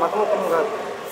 మతం కులం కాదు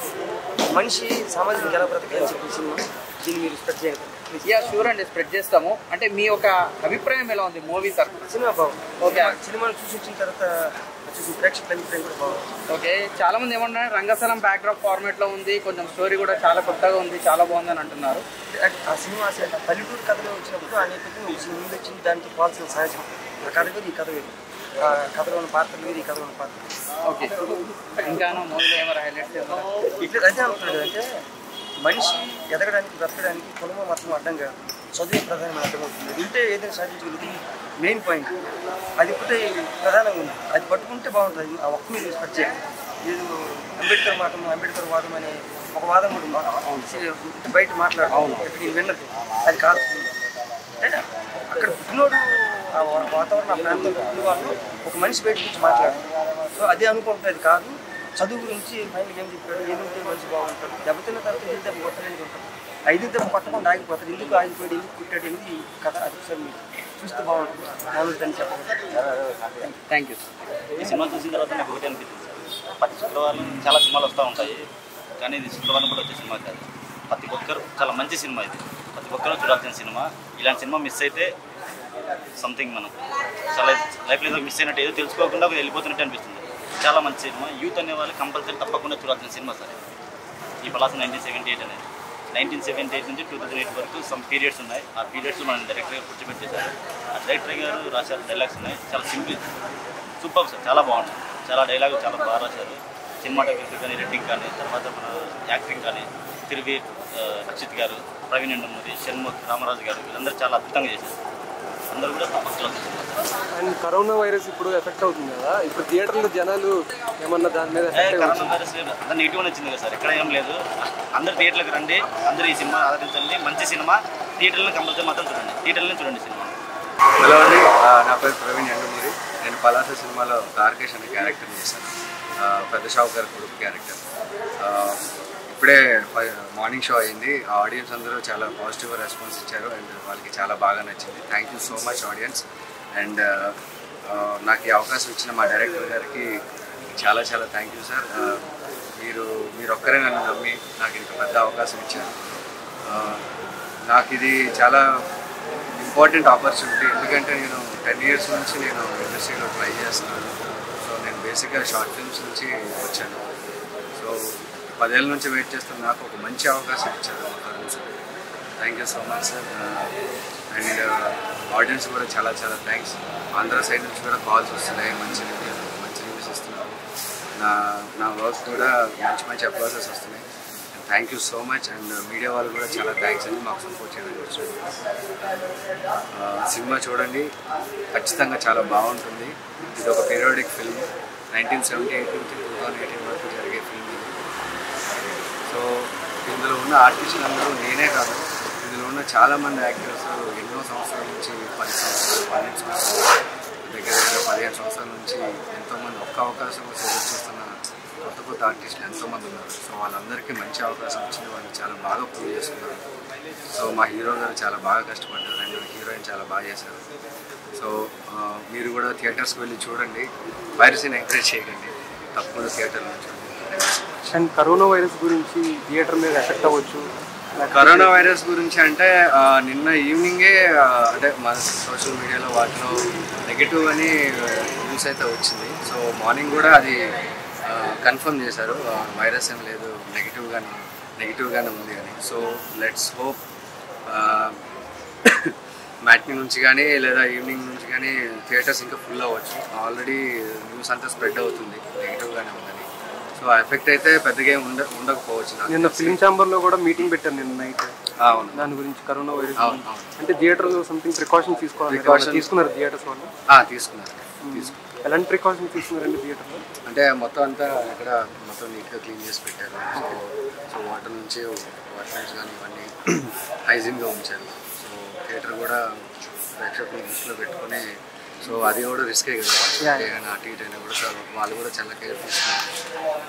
మనిషి సామాజిక ఎలా బ్రతకాలని చెప్పి సినిమా దీన్ని మీరు స్ప్రెడ్ చేయండి ప్లీజ్. యా షూర్ అండి స్ప్రెడ్ చేస్తాము అంటే మీ యొక్క అభిప్రాయం ఎలా ఉంది మూవీ తరఫున సినిమా బాగుంది ఓకే. సినిమాను చూసి వచ్చిన తర్వాత చూసి ప్రేక్షకుల అభిప్రాయం కూడా బాగుంది ఓకే చాలా మంది ఏమంటున్నారు రంగస్థలం బ్యాక్డ్రాప్ ఫార్మేట్ లో ఉంది కొంచెం స్టోరీ కూడా చాలా కొత్తగా ఉంది చాలా బాగుంది అని అంటున్నారు అంటే ఆ సినిమా అసలు పల్లెటూరు కథలో వచ్చినప్పుడు ఆ నేపథ్యం వచ్చింది ముందు వచ్చింది దానికి పోవాల్సిన సహజం ఆ కథ వేరు ఈ కథ వేరు ఆ కథలో ఉన్న పాత్రలు వేరు ఈ కథలో ఉన్న పాత్రలు ఓకే ఇంకా మూవీలో ఏమైనా హైలైట్స్ చేస్తారా ఇట్లా అదే అంటున్నాడు అంటే మనిషి ఎదగడానికి బ్రతకడానికి కులము మతం అడ్డం కాదు చదువు ప్రధానమైన అర్థమవుతుంది అది ఉంటే ఏదైనా సాధించగలుగుతుంది మెయిన్ పాయింట్ అది ఒకటే ప్రధానంగా ఉంది అది పట్టుకుంటే బాగుంటుంది ఆ ఒక్క మీద స్పెట్ చేయాలి ఏదో అంబేద్కర్ మాటం అంబేద్కర్ వాదం అనే ఒక వాదం కూడా ఉంది బయట మాట్లాడు ఇక్కడ నేను విన్నది అది కాదు అంటే అక్కడ పుట్టినోడు ఆ వా- వాతావరణం ఆ ప్రాంతంలో పుట్టిన వాళ్ళు ఒక మనిషి బయట గురించి మాట్లాడు సో అదే అనుకుంటుంది అది కాదు చదువు గురించి ఫైనల్ ఏం చెప్పాడు ఏముంటే మనిషి బాగుంటాడు దెబ్బతిన్న తర్వాత ఐదు దెబ్బ కొట్టడానికి ఉంటాడు ఐదు దెబ్బ కొట్టకుండా ఆగిపోతాడు ఎందుకు ఆగిపోయాడు ఎందుకు కుట్టాడు ఎందుకు ఈ కథ అది ఒకసారి మీరు చూస్తే బాగుంటుంది మామూలు అని చెప్పగలరు థ్యాంక్ యూ ఈ సినిమా చూసిన తర్వాత నాకు ఒకటి అనిపించింది సార్ ప్రతి శుక్రవారం చాలా సినిమాలు వస్తూ ఉంటాయి కానీ ఇది శుక్రవారం కూడా వచ్చే సినిమా కాదు ప్రతి ఒక్కరు చాలా మంచి సినిమా ఇది ప్రతి ఒక్కరు చూడాల్సిన సినిమా ఇలాంటి సినిమా మిస్ అయితే సంథింగ్ మనం చాలా లైఫ్లో ఏదో మిస్ అయినట్టు ఏదో తెలుసుకోకుండా వెళ్ళిపోతున్నట్టు అనిపిస్తుంది చాలా మంచి సినిమా యూత్ అనే వాళ్ళు కంపల్సరీ తప్పకుండా చూడాల్సిన సినిమా సార్ ఈ పలాస నైన్టీన్ సెవెంటీ ఎయిట్ అనేది నైన్టీన్ సెవెంటీ ఎయిట్ నుంచి టూ థౌసండ్ ఎయిట్ వరకు సమ్ పీరియడ్స్ ఉన్నాయి ఆ పీరియడ్స్ మనం డైరెక్ట్గా కూర్చోబెట్టేశారు ఆ డైరెక్టర్ గారు రాశారు డైలాగ్స్ ఉన్నాయి చాలా సింపుల్ సూపర్ సార్ చాలా బాగుంటుంది చాలా డైలాగ్ చాలా బాగా రాశారు సినిమాటోగ్రఫీ కానీ రెడ్డింగ్ కానీ తర్వాత మన యాక్టింగ్ కానీ తిరువీర్ ఆ, రక్షిత్ గారు ప్రవీణ్ ఎండమూరి షణ్ముఖ్ రామరాజు గారు వీళ్ళందరూ చాలా అద్భుతంగా చేశారు అందరూ కూడా తప్పకుండా cinema sir and corona virus ఇప్పుడు ఎఫెక్ట్ అవుతుంది కదా ఇప్పుడు థియేటర్లో జనాలు ఏమన్నా దాని మీద ఏ, ఎఫెక్ట్ కరోనా వైరస్ లేదు అంతా నెగిటివ్ వచ్చింది కదా సార్ ఎక్కడ ఏం లేదు అందరు థియేటర్లకు రండి అందరూ ఈ సినిమా ఆదరించండి మంచి సినిమా థియేటర్లో కంపల్సరీ మాత్రం చూడండి థియేటర్లో చూడండి సినిమా హలో అండి ఆ, నా పేరు ప్రవీణ్ ఎండమూరి నేను పలాస సినిమాలో తారకేష్ అనే క్యారెక్టర్ చేశాను ఆ, పెద్ద షావుకర్ కొడుకు క్యారెక్టర్ ఆ, ఇప్పుడే ఫై- మార్నింగ్ షో అయింది ఆ ఆడియన్స్ అందరూ చాలా పాజిటివ్ రెస్పాన్స్ ఇచ్చారు అండ్ వాళ్ళకి చాలా బాగా నచ్చింది thank you so much audience and ఆ, నాకు ఈ అవకాశం ఇచ్చిన మా డైరెక్టర్ గారికి చాలా చాలా థ్యాంక్ యూ సార్ ఆ, మీరు మీరు ఒక్కరే నన్ను నమ్మి నాకు ఇంత పెద్ద అవకాశం ఇచ్చారు ఆ, నాకు ఇది చాలా ఇంపార్టెంట్ ఆపర్చునిటీ ఎందుకంటే నేను టెన్ ఇయర్స్ నుంచి నేను ఇండస్ట్రీలో ట్రై చేస్తున్నాను సో నేను బేసిక్గా షార్ట్ ఫిల్మ్స్ నుంచి వచ్చాను సో పదేళ్ళ నుంచి వెయిట్ చేస్తున్న నాకు ఒక మంచి అవకాశం ఇచ్చారు thank you so much sir and audience కూడా చాలా చాలా థ్యాంక్స్ ఆంధ్ర సైడ్ నుంచి కూడా కాల్స్ వస్తున్నాయి మంచి రివ్యూస్ మంచి రివ్యూస్ ఇస్తున్నారు నా నా వర్క్ కూడా మంచి మంచి అప్లాసెస్ వస్తున్నాయి thank you so much and media వాళ్ళు కూడా చాలా థ్యాంక్స్ అండి మాకు సపోర్ట్ చేయడానికి వచ్చారు ఆ, సినిమా చూడండి ఖచ్చితంగా చాలా బాగుంటుంది ఇది ఒక periodic film nineteen seventy eight నుంచి టూ థౌజండ్ ఎయిటీన్ వరకు జరిగే ఫిల్మ్ ఇది సో ఇందులో ఉన్న ఆర్టిస్టులు అందరూ నేనే కాదు ఇందులో ఉన్న చాలామంది యాక్టర్స్ ఎన్నో సంవత్సరాల నుంచి పది సంవత్సరాలు పన్నెండు సంవత్సరాలు దగ్గర దగ్గర పదిహేను సంవత్సరాల నుంచి ఎంతోమంది ఒక్క అవకాశం కోసం ఎదురు చూస్తున్న కొత్త కొత్త ఆర్టిస్టులు ఎంతోమంది ఉన్నారు సో వాళ్ళందరికీ మంచి అవకాశం వచ్చింది వాళ్ళు చాలా బాగా ప్రూవ్ చేసుకున్నారు సో మా హీరో గారు చాలా బాగా కష్టపడ్డారు అండ్ హీరోయిన్ చాలా బాగా చేశారు సో ఆ, మీరు కూడా థియేటర్స్కి వెళ్ళి చూడండి వైరస్ని ఎంకరేజ్ చేయకండి తప్పకుండా థియేటర్లో చూడండి అండ్ కరోనా వైరస్ గురించి థియేటర్ మీద ఎఫెక్ట్ అవ్వచ్చు కరోనా వైరస్ గురించి అంటే ఆ, నిన్న ఈవినింగే ఆ, అంటే మన సోషల్ మీడియాలో వాటిలో నెగిటివ్ అని న్యూస్ అయితే వచ్చింది సో మార్నింగ్ కూడా అది కన్ఫర్మ్ చేశారు ఆ, వైరస్ ఏం లేదు నెగిటివ్గానే నెగిటివ్గానే ఉంది అని సో లెట్స్ హోప్ మ్యాట్ని నుంచి కానీ లేదా ఈవినింగ్ నుంచి కానీ థియేటర్స్ ఇంకా ఫుల్ అవ్వచ్చు ఆల్రెడీ న్యూస్ అంతా స్ప్రెడ్ అవుతుంది నెగిటివ్గానే ఉందని సో ఆ ఎఫెక్ట్ అయితే పెద్దగా ఏం ఉండ ఉండకపోవచ్చు నాకు నిన్న ఫిలిం ఛాంబర్ లో కూడా మీటింగ్ పెట్టారు నిన్న నైట్ అవును దాని గురించి కరోనా వైరస్ అవును, గురించి. అవును. అంటే థియేటర్ లో సంథింగ్ ప్రికాషన్ తీసుకోవాలి Precaution- తీసుకున్నారు థియేటర్స్ వాళ్ళు ఆ, తీసుకున్నారు తీసుకున్నారు ఎలాంటి ప్రికాషన్ తీసుకున్నారండి థియేటర్ లో అంటే మొత్తం అంతా ఇక్కడ మొత్తం నీట్గా క్లీన్ చేసి పెట్టారు సో సో వాటర్ నుంచి వాష్రూమ్స్ కానీ ఇవన్నీ హైజీన్గా ఉంచారు సో థియేటర్ కూడా ప్రేక్షకులను దృష్టిలో పెట్టుకొని సో అది కూడా రిస్కే కదా ఏదైనా అటు ఇటు అయినా కూడా సో వాళ్ళు కూడా చాలా కేర్ తీసుకున్నారు